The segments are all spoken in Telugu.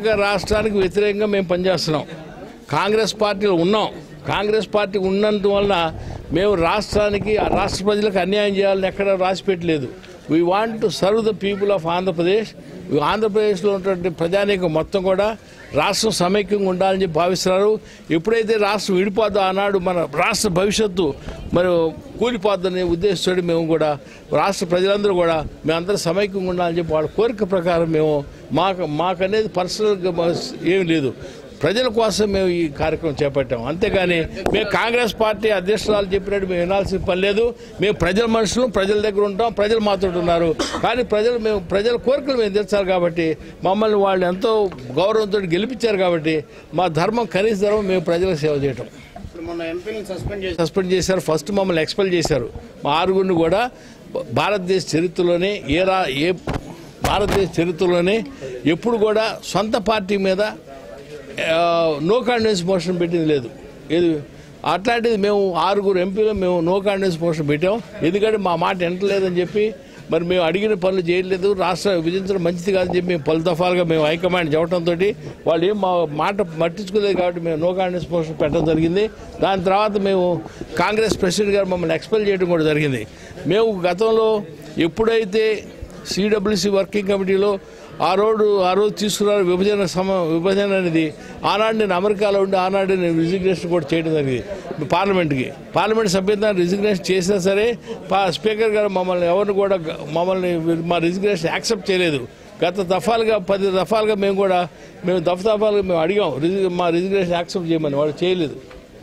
ప్రత్యేక రాష్ట్రానికి వ్యతిరేకంగా మేము పనిచేస్తున్నాం కాంగ్రెస్ పార్టీలో ఉన్నాం కాంగ్రెస్ పార్టీ ఉన్నందువలన మేము రాష్ట్రానికి ఆ రాష్ట్ర ప్రజలకు అన్యాయం చేయాలని ఎక్కడ రాసి పెట్టలేదు we want to serve the people of Andhra Pradesh ఈ ఆంధ్రప్రదేశ్లో ఉన్నటువంటి ప్రజానీకం మొత్తం కూడా రాష్ట్రం సమైక్యంగా ఉండాలని చెప్పి భావిస్తున్నారు ఎప్పుడైతే రాష్ట్రం విడిపోద్దో ఆనాడు మన రాష్ట్ర భవిష్యత్తు మరి కూలిపోద్దనే ఉద్దేశంతో మేము కూడా రాష్ట్ర ప్రజలందరూ కూడా మేమందరం సమైక్యంగా ఉండాలని చెప్పి వాళ్ళ కోరిక ప్రకారం మేము మాకు మాకనేది పర్సనల్గా ఏం లేదు ప్రజల కోసం మేము ఈ కార్యక్రమం చేపట్టాం అంతేగాని మేము కాంగ్రెస్ పార్టీ అధ్యక్షురాలు చెప్పినట్టు మేము వినాల్సిన పని లేదు మేము ప్రజల మనుషులు ప్రజల దగ్గర ఉంటాం ప్రజలు మాతో ఉన్నారు కానీ ప్రజలు మేము ప్రజల కోరికలు మేము తీర్చాలి కాబట్టి మమ్మల్ని వాళ్ళు ఎంతో గౌరవంతో గెలిపించారు కాబట్టి మా ధర్మం కనీస ధర్మం మేము ప్రజలకు సేవ చేయటం ఇప్పుడు మొన్న ఎంపీలను సస్పెండ్ చేసి సస్పెండ్ చేశారు ఫస్ట్ మమ్మల్ని ఎక్స్పెల్ చేశారు మా ఆరుగురిని కూడా భారతదేశ చరిత్రలోనే ఏ రా ఏ భారతదేశ చరిత్రలోనే ఎప్పుడు కూడా సొంత పార్టీ మీద ఆ, నో కాన్ఫిడెన్స్ మోషన్ పెట్టింది లేదు ఇది అట్లాంటిది మేము ఆరుగురు ఎంపీలు మేము నో కాన్ఫిడెన్స్ మోషన్ పెట్టాం ఎందుకంటే మా మాట వింటలేదని చెప్పి మరి మేము అడిగిన పనులు చేయలేదు రాష్ట్ర విభజించడం మంచిది కాదని చెప్పి మేము పలు దఫాలుగా మేము హైకమాండ్ చెప్పడంతో వాళ్ళు ఏం మా మాట పట్టించుకోలేదు కాబట్టి మేము నో కాన్ఫిడెన్స్ మోషన్ పెట్టడం జరిగింది దాని తర్వాత మేము కాంగ్రెస్ ప్రెసిడెంట్ గారు మమ్మల్ని ఎక్స్పెల్ చేయడం కూడా జరిగింది మేము గతంలో ఎప్పుడైతే సిడబ్ల్యూసి వర్కింగ్ కమిటీలో ఆ రోడ్డు ఆ రోజు తీసుకున్నారు విభజన సమ విభజన అనేది ఆనాడు నేను అమెరికాలో ఉండి ఆనాడు నేను రిజిగ్నేషన్ కూడా చేయడం జరిగింది పార్లమెంట్కి పార్లమెంట్ సభ్యత్వాన్ని రిజిగ్నేషన్ చేసినా సరే పా స్పీకర్ గారు మమ్మల్ని ఎవరిని కూడా గ- మమ్మల్ని మా రిజిగ్నేషన్ యాక్సెప్ట్ చేయలేదు గత దఫాలుగా పది దఫాలుగా మేము కూడా మేము దఫ దఫాలుగా మేము అడిగాం రిజి మా రిజిగ్నేషన్ యాక్సెప్ట్ చేయమని వాళ్ళు చేయలేదు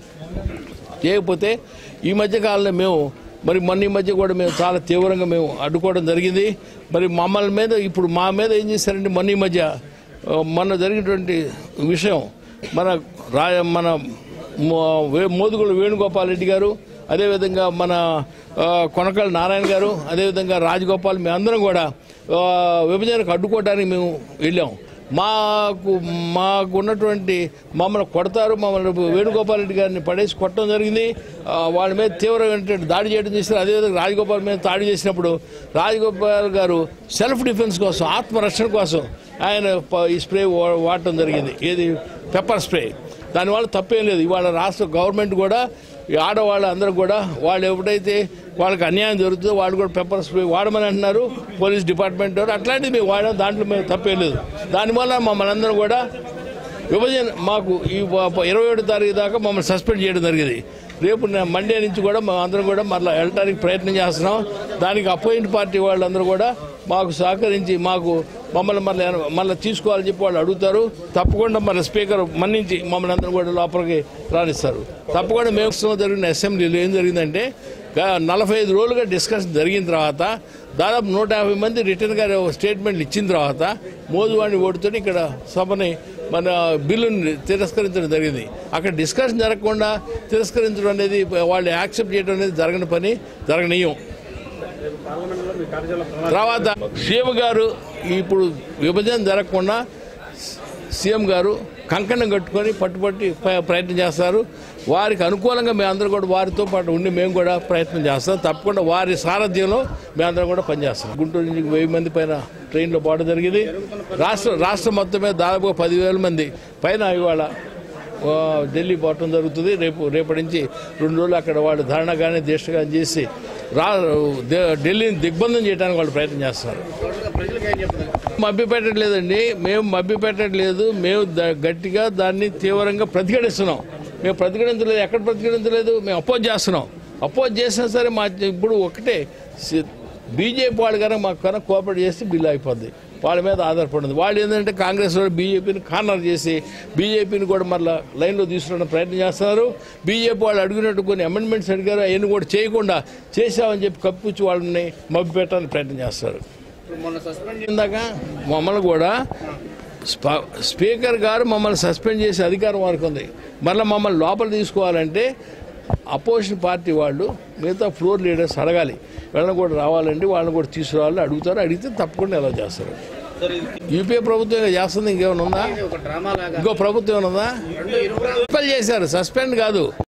చేయకపోతే ఈ మధ్య కాలంలో మేము మరి మొన్న ఈ మధ్య కూడా మేము చాలా తీవ్రంగా మేము అడ్డుకోవడం జరిగింది మరి మమ్మల్ని మీద ఇప్పుడు మా మీద ఏం చేశారంటే మొన్న ఈ మధ్య ఆ, మొన్న జరిగినటువంటి విషయం మన రా మన మో- వే- మోదుగుల వేణుగోపాల్ రెడ్డి గారు అదేవిధంగా మన ఆ, కొనకళ్ళ నారాయణ గారు అదేవిధంగా రాజగోపాల్ మేమందరం కూడా ఆ, విభజనకు అడ్డుకోవడానికి మేము వెళ్ళాం మాకు మాకు ఉన్నటువంటి మమ్మల్ని కొడతారు మమ్మల్ని వేణుగోపాల్ రెడ్డి గారిని పడేసి కొట్టడం జరిగింది ఆ, వాళ్ళ మీద తీవ్రమైనటువంటి దాడి చేయడం చేశారు అదేవిధంగా రాజగోపాల్ మీద దాడి చేసినప్పుడు రాజగోపాల్ గారు సెల్ఫ్ డిఫెన్స్ కోసం ఆత్మరక్షణ కోసం ఆయన ప- ఈ స్ప్రే వా- వాడటం జరిగింది ఏది పెప్పర్ స్ప్రే దానివల్ల తప్పేం లేదు ఇవాళ రాష్ట్ర గవర్నమెంట్ కూడా ఈ ఆడవాళ్ళు అందరూ కూడా వాళ్ళు ఎప్పుడైతే వాళ్ళకి అన్యాయం జరుగుతుందో వాళ్ళు కూడా పెప్పర్ స్ప్రే వాడమని అంటున్నారు పోలీస్ డిపార్ట్మెంట్ వారు అట్లాంటిది మేము వాడాం దాంట్లో మేము తప్పేం లేదు దానివల్ల మమ్మల్ని అందరం కూడా విభజన మాకు ఈ వ- ఇరవై ఏడు తారీఖు దాకా మమ్మల్ని సస్పెండ్ చేయడం జరిగింది రేపు నా మండే నుంచి కూడా మేము అందరం కూడా మళ్ళీ వెళ్ళడానికి ప్రయత్నం చేస్తున్నాం దానికి అపోయింట్ పార్టీ వాళ్ళందరూ కూడా మాకు సహకరించి మాకు మమ్మల్ని మళ్ళీ మళ్ళీ తీసుకోవాలని చెప్పి వాళ్ళు అడుగుతారు తప్పకుండా మన స్పీకర్ మన్నించి మమ్మల్ని అందరూ కూడా లోపలికి రాణిస్తారు తప్పకుండా మేము జరిగిన అసెంబ్లీలో ఏం జరిగిందంటే గా- నలభై ఐదు రోజులుగా డిస్కషన్ జరిగిన తర్వాత దాదాపు నూట యాభై మంది రిటర్న్ గారు స్టేట్మెంట్లు ఇచ్చిన తర్వాత మోదువాడిని ఓటుతో ఇక్కడ సభని మన బిల్లుని తిరస్కరించడం జరిగింది అక్కడ డిస్కషన్ జరగకుండా తిరస్కరించడం అనేది వాళ్ళు యాక్సెప్ట్ చేయడం అనేది జరగని పని జరగనీయం పార్లమెంట్లో మీ కార్యాలయం తర్వాత సీఎం గారు ఇప్పుడు విభజన జరగకుండా సీఎం గారు కంకణం కట్టుకొని పట్టుబట్టి ప- ప్రయత్నం చేస్తారు వారికి అనుకూలంగా మేమందరం కూడా వారితో పాటు ఉండి మేము కూడా ప్రయత్నం చేస్తాం తప్పకుండా వారి సారథ్యంలో మేమందరం కూడా పనిచేస్తాం గుంటూరు నుంచి వెయ్యి మంది పైన ట్రైన్లో పోవడం జరిగింది రాష్ట్ర రాష్ట్రం మొత్తం మీద దాదాపుగా పదివేల మంది పైన ఇవాళ ఆ, ఢిల్లీ పోవటం జరుగుతుంది రేపు రేపటి నుంచి రెండు రోజులు అక్కడ వాళ్ళు ధరణ కానీ దీక్ష కానీ చేసి రా దే- ఢిల్లీని దిగ్బంధం చేయడానికి వాళ్ళు ప్రయత్నం చేస్తున్నారు ప్రజలకు ఏం చెప్తారు మభ్య పెట్టట్లేదండి మేము మభ్య పెట్టట్లేదు మేము ద- గట్టిగా దాన్ని తీవ్రంగా ప్రతిఘటిస్తున్నాం మేము ప్రతిఘటించలేదు ఎక్కడ ప్రతిఘటించలేదు మేము అపోజ్ చేస్తున్నాం అపోజ్ చేసినా సరే మా ఇప్పుడు ఒకటే సి- బీజేపీ వాళ్ళు కనుక మాకు కనుక కోఆపరేట్ చేస్తే బిల్లు అయిపోద్ది వాళ్ళ మీద ఆధారపడింది వాళ్ళు ఏంటంటే కాంగ్రెస్ వాళ్ళు బీజేపీని కార్నర్ చేసి బీజేపీని కూడా మళ్ళీ లైన్లో తీసుకురావడం ప్రయత్నం చేస్తున్నారు బీజేపీ వాళ్ళు అడిగినట్టు కొన్ని అమెండ్మెంట్స్ అడిగారు అవన్నీ కూడా చేయకుండా చేశామని చెప్పి కప్పించి వాళ్ళని మభ్య పెట్టడానికి ప్రయత్నం చేస్తారు ఇప్పుడు మొన్న సస్పెండ్ ఇందాక మమ్మల్ని కూడా స్ప- స్పీకర్ గారు మమ్మల్ని సస్పెండ్ చేసే అధికారం వారికి ఉంది మళ్ళీ మమ్మల్ని లోపల తీసుకోవాలంటే అపోజిషన్ పార్టీ వాళ్ళు మిగతా ఫ్లోర్ లీడర్స్ అడగాలి వాళ్ళని కూడా రావాలండి వాళ్ళని కూడా తీసుకురావాలని అడుగుతారు అడిగితే తప్పకుండా ఎలా చేస్తారు సార్ ఇది యూపీఏ ప్రభుత్వం ఇలా చేస్తుంది ఇంకేమైనా ఉందా ఒక డ్రామా లాగా ఇంకో ప్రభుత్వం ఏమైనా ఉందా రెండు ఇరువురు సస్పెండ్ చేశారు సస్పెండ్ కాదు